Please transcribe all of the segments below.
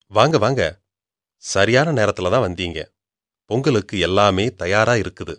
வாங்க வாங்க சரியான நேரத்துல தான் வந்தீங்க பொங்கலுக்கு எல்லாமே தயாரா இருக்குது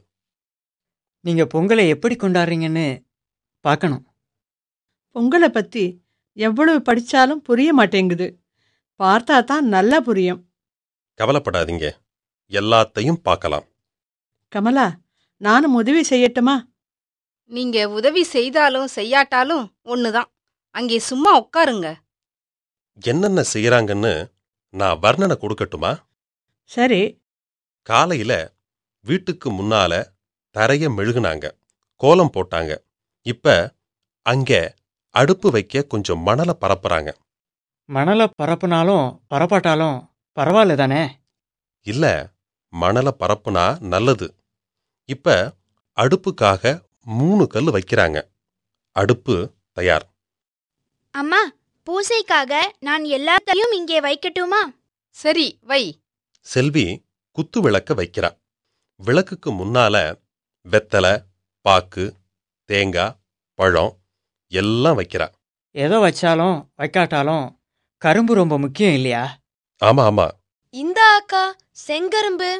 நீங்க பொங்கலை எப்படி கொண்டாடுறீங்கன்னு பார்க்கணும் பொங்கலை பத்தி எவ்வளவு படிச்சாலும் புரிய மாட்டேங்குது பார்த்தா தான் நல்லா புரியும் கவலைப்படாதீங்க எல்லாத்தையும் பார்க்கலாம் கமலா நானும் உதவி செய்யட்டுமா நீங்க உதவி செய்தாலும் செய்யாட்டாலும் ஒண்ணுதான் அங்கே சும்மா உட்காருங்க என்னென்ன செய்யறாங்கன்னு நான் வர்ணனை கொடுக்கட்டுமா சரி காலையில வீட்டுக்கு முன்னால தரைய மெழுகுனாங்க கோலம் போட்டாங்க இப்ப அங்க அடுப்பு வைக்க கொஞ்சம் மணலை பரப்புறாங்க மணலை பரப்புனாலும் பரப்பாட்டாலும் பரவாயில்ல தானே இல்ல மணலை பரப்புனா நல்லது இப்ப அடுப்புக்காக மூணு கல் வைக்கிறாங்க அடுப்பு தயார் அம்மா பூசைக்காக நான் எல்லாத்தையும் இங்கே வைக்கட்டுமா சரி வை செல்வி குத்து விளக்க வைக்கிறா விளக்குக்கு முன்னால வெத்தலை பாக்கு தேங்காய் பழம் எல்லாம் வைக்கிறா எதை வச்சாலும் வைக்காட்டாலும் கரும்பு ரொம்ப முக்கியம் இல்லையா ஆமா ஆமா இந்த அக்கா செங்கரும்பு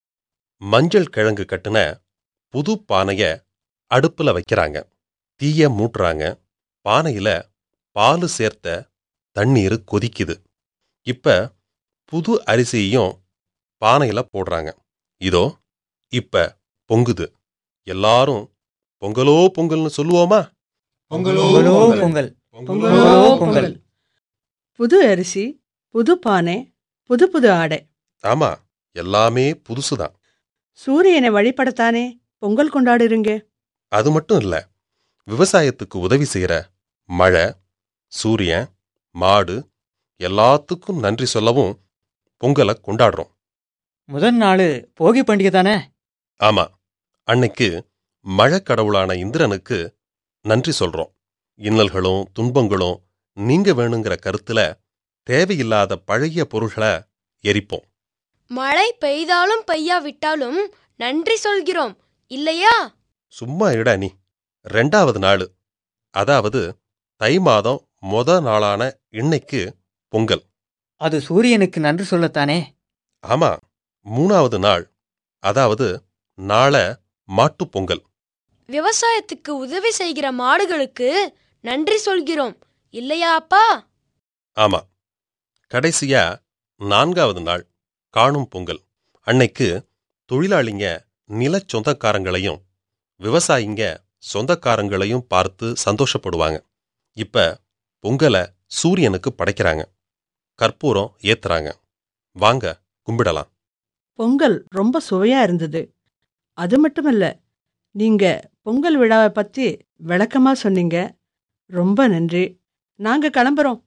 மஞ்சள் கிழங்கு கட்டுன புது பானைய அடுப்புல வைக்கிறாங்க தீய மூட்டுறாங்க பானையில பாலு சேர்த்த தண்ணீர் கொதிக்குது இப்ப புது அரிசியையும் பானையில போடுறாங்க இதோ இப்ப பொங்குது எல்லாரும் பொங்கலோ பொங்கல்னு சொல்லுவோமா பொங்கலோ பொங்கல் பொங்கலோ பொங்கல் புது அரிசி புது பானை புது புது ஆடை ஆமா எல்லாமே புதுசுதான் சூரியனை வழிபடத்தானே பொங்கல் கொண்டாடுறீங்க அது மட்டும் இல்ல விவசாயத்துக்கு உதவி செய்யற மழை சூரியன் மாடு எல்லாத்துக்கும் நன்றி சொல்லவும் பொங்கலை கொண்டாடுறோம் முதல் நாள் போகி பண்டிகை தானே ஆமா அன்னைக்கு மழை கடவுளான இந்திரனுக்கு நன்றி சொல்றோம் இன்னல்களும் துன்பங்களும் நீங்க வேணுங்கிற கருத்துல தேவையில்லாத பழைய பொருள்களை எரிப்போம் மழை பெய்தாலும் பெய்யாவிட்டாலும் நன்றி சொல்கிறோம் இல்லையா சும்மா இட நீ ரெண்டாவது நாள் அதாவது தை மாதம் மொத நாளான இன்னைக்கு பொங்கல் அது சூரியனுக்கு நன்றி சொல்லத்தானே ஆமா மூணாவது நாள் அதாவது நாளை மாட்டுப் பொங்கல் விவசாயத்துக்கு உதவி செய்கிற மாடுகளுக்கு நன்றி சொல்கிறோம் இல்லையா அப்பா ஆமா கடைசியா நான்காவது நாள் காணும் பொங்கல் அன்னைக்கு தொழிலாளிங்க நிலச் சொந்தக்காரங்களையும் விவசாயிங்க சொந்தக்காரங்களையும் பார்த்து சந்தோஷப்படுவாங்க இப்ப பொங்கலை சூரியனுக்கு படைக்கிறாங்க கற்பூரம் ஏத்துறாங்க வாங்க கும்பிடலாம் பொங்கல் ரொம்ப சுவையா இருந்தது அது மட்டுமல்ல நீங்க பொங்கல் விழாவை பத்தி விளக்கமா சொன்னீங்க ரொம்ப நன்றி நாங்க கிளம்புறோம்